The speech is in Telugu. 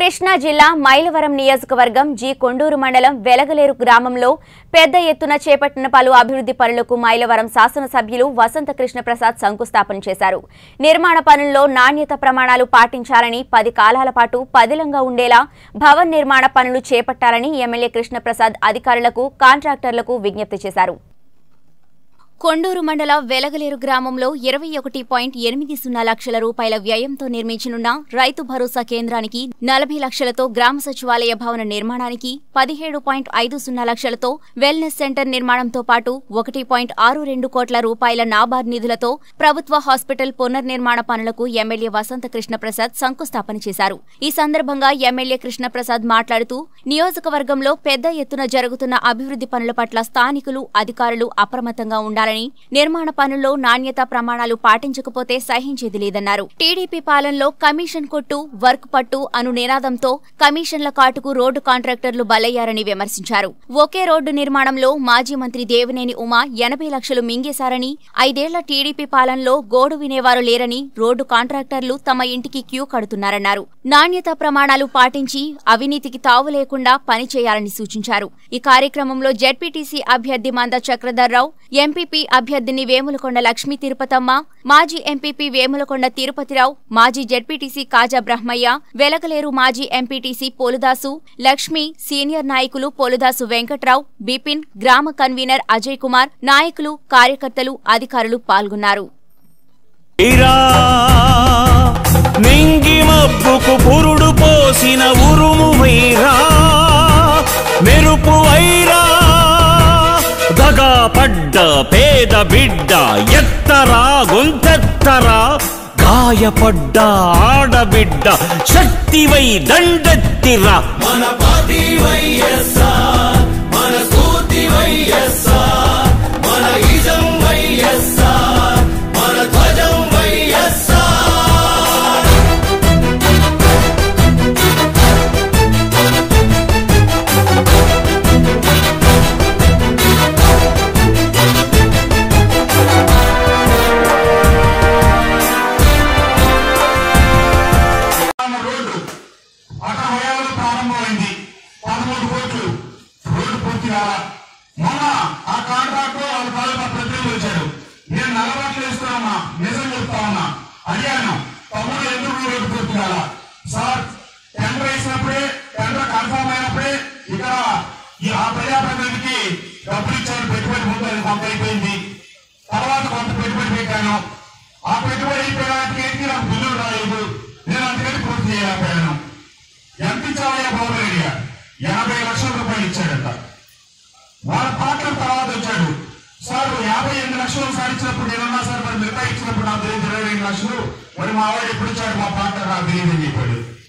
కృష్ణా జిల్లా మైలవరం నియోజకవర్గం జి కొండూరు మండలం వెలగలేరు గ్రామంలో పెద్ద ఎత్తున చేపట్టిన పలు అభివృద్ధి పనులకు మైలవరం శాసనసభ్యులు వసంత కృష్ణ ప్రసాద్ శంకుస్థాపన చేశారు నిర్మాణ పనుల్లో నాణ్యత ప్రమాణాలు పాటించాలని పది కాలాల పాటు పదిలంగా ఉండేలా భవన్ నిర్మాణ పనులు చేపట్టాలని ఎమ్మెల్యే కృష్ణప్రసాద్ అధికారులకు కాంట్రాక్టర్లకు విజ్ఞప్తి చేశారు కొండూరు మండల వెలగలేరు గ్రామంలో ఇరవై ఒకటి పాయింట్ ఎనిమిది సున్నా లక్షల రూపాయల వ్యయంతో నిర్మించనున్న రైతు భరోసా కేంద్రానికి నలభై లక్షలతో గ్రామ సచివాలయ భవన నిర్మాణానికి పదిహేడు పాయింట్ ఐదు సున్నా లక్షలతో వెల్నెస్ సెంటర్ నిర్మాణంతో పాటు ఒకటి పాయింట్ ఆరు రెండు కోట్ల రూపాయల నాబార్డ్ నిధులతో ప్రభుత్వ హాస్పిటల్ పునర్నిర్మాణ పనులకు ఎమ్మెల్యే వసంత కృష్ణప్రసాద్ శంకుస్థాపన చేశారు ఈ సందర్భంగా ఎమ్మెల్యే కృష్ణప్రసాద్ మాట్లాడుతూ నియోజకవర్గంలో పెద్ద ఎత్తున జరుగుతున్న అభివృద్ధి పనుల పట్ల స్థానికులు అధికారులు అప్రమత్తంగా ఉండాలని నిర్మాణ పనుల్లో నాణ్యత ప్రమాణాలు పాటించకపోతే సహించేది లేదన్నారు టీడీపీ పాలనలో కమిషన్ కొట్టు వర్క్ పట్టు అను నినాదంతో కమిషన్ల కాటుకు రోడ్డు కాంట్రాక్టర్లు బలయ్యారని విమర్శించారు ఒకే రోడ్డు నిర్మాణంలో మాజీ మంత్రి దేవినేని ఉమా ఎనభై లక్షలు మింగేశారని ఐదేళ్ల టీడీపీ పాలనలో గోడు వినేవారు లేరని రోడ్డు కాంట్రాక్టర్లు తమ ఇంటికి క్యూ కడుతున్నారన్నారు నాణ్యత ప్రమాణాలు పాటించి అవినీతికి తావు లేకుండా పనిచేయాలని సూచించారు ఈ కార్యక్రమంలో జెడ్పీటీసీ అభ్యర్థి మంద చక్రధర్రావు ఎంపీపీ అభ్యర్థిని వేములకొండ లక్ష్మీ తిరుపతమ్మ మాజీ ఎంపీపీ వేములకొండ తిరుపతిరావు మాజీ జెడ్పీటీసీ కాజా బ్రహ్మయ్య వెలగలేరు మాజీ ఎంపీటీసీ పోలుదాసు లక్ష్మి సీనియర్ నాయకులు పోలుదాసు వెంకట్రావు బిపిన్ గ్రామ కన్వీనర్ అజయ్ కుమార్ నాయకులు కార్యకర్తలు అధికారులు పాల్గొన్నారు ఇరా నింగి మబ్బుకు పురుడు పోసిన ఉరుము వైరా మెరుపు వైరా దగా పడ్డ పేద బిడ్డ ఎత్తరా గొంతెత్తరా గాయపడ్డ ఆడబిడ్డ శక్తివై దండెత్తిరా మన పార్టీ వైఎస్ఆర్ మన స్ఫూర్తి వైఎస్ఆర్ మన ఇజం వైఎస్ఆర్ మన ధ్వజం వైఎస్ఆర్ మన రోడ్డు అక్కడ హోయాలో ప్రారంభమైంది పదమూడు కోట్లు రోడ్డు పూర్తి కాలా మొన్న ఆ కాంట్రాక్టర్ వాళ్ళ తాలూకా ప్రతినిధులు వచ్చాడు నేను నల్లబాట్లు వేస్తున్నా నిజం చెప్తా ఉన్నా అడిగాను తమ్ముడు ఎందుకు ఈ రోడ్డు పూర్తి కాలా సార్ టెండర్ వేసినప్పుడే టెండర్ కన్ఫర్మ్ అయినప్పుడే ఇక్కడ ఈ ఆ ప్రజాప్రతినిధికి డబ్బులు ఇచ్చాను పెట్టుబడి ముందు అది కొంత అయిపోయింది తర్వాత కొంత పెట్టుబడి పెట్టాను ఆ పెట్టుబడి అయిపోయినానికి ఏంటి నాకు బిల్లులు రాలేదు నేను అందుకని పూర్తి చేయలేకపోయాను ఎంత ఇచ్చావయ్యా బాబు రెడ్డిగా యాభై లక్షల రూపాయలు ఇచ్చాడంట వాళ్ళ పార్ట్నర్ తర్వాత వచ్చాడు సార్ యాభై ఎనిమిది లక్షలు సార్ ఇచ్చినప్పుడు నేనున్నా సార్ మరి మిగతా ఇచ్చినప్పుడు నాకు తెలియదు ఇరవై రెండు లక్షలు మరి మా వాడు ఎప్పుడు ఇచ్చాడు మా పార్ట్నర్ నాకు తెలియదు అని చెప్పాడు